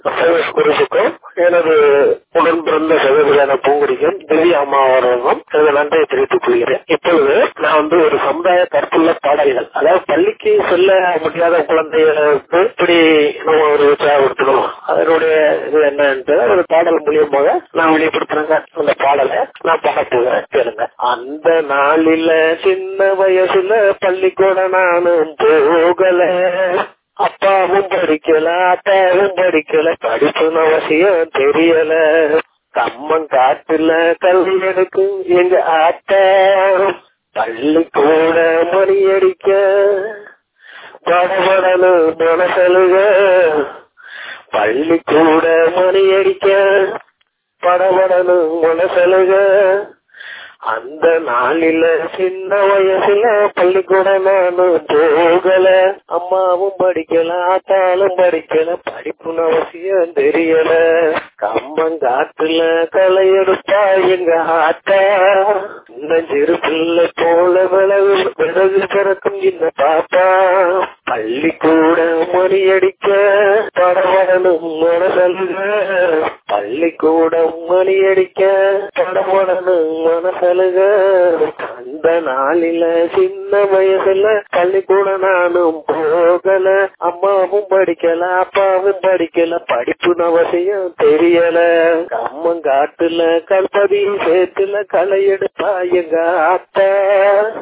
குறிப்புக்கும் எனது உடன் பிறந்த சகோதரியான பூங்குடிக்கும் திவ்யா அம்மா அவர்களும் எனது நன்றியை தெரிவித்துக் கொள்கிறேன் இப்பொழுது நான் வந்து ஒரு சமுதாய கற்புள்ள பாடல்கள் அதாவது பள்ளிக்கு செல்ல முடியாத குழந்தைகளுக்கு இப்படி நம்ம ஒரு உற்சாகப்படுத்தணும் அதனுடைய இது என்னன்ட்டு ஒரு பாடல் மூலியமாக நான் வெளிப்படுத்துறேங்க அந்த பாடலை நான் பாட போகிறேன் கேளுங்க அந்த நாளில சின்ன வயசுல பள்ளிக்கூட நானும் போகல அப்பாவும் படிக்கல அப்பாவும் படிக்கல படிப்புன்னு அவசியம் தெரியல கம்மன் காட்டுல கல்வி எடுக்கும் எங்க ஆத்தா பள்ளிக்கூட மணி அடிக்க படபடனு மனசலுக பள்ளிக்கூட மணி அடிக்க படபடனு மனசலுக அந்த நாளில சின்ன வயசுல பள்ளிக்கூட நானும் போகல அம்மாவும் படிக்கல ஆத்தாலும் படிக்கல படிப்புன்னு அவசியம் தெரியல கம்மங்காட்டுல களை எடுப்பா எங்க ஆத்தா இன்னும் சிறு பிள்ளை போல விலகு விலகு பிறக்கும் இந்த பாப்பா பள்ளிக்கூட மணி அடிக்க படபடனும் மனசலுக பள்ளிக்கூடம் மணி அடிக்க படபடனும் மனசலுக அந்த நாளில சின்ன வயசுல பள்ளிக்கூட நானும் போகல அம்மாவும் படிக்கல அப்பாவும் படிக்கல படிப்புன்னு அவசியம் தெரியல கம்மங்காட்டுல கல்பதியும் சேர்த்துல களை எடுப்பா எங்க அத்தை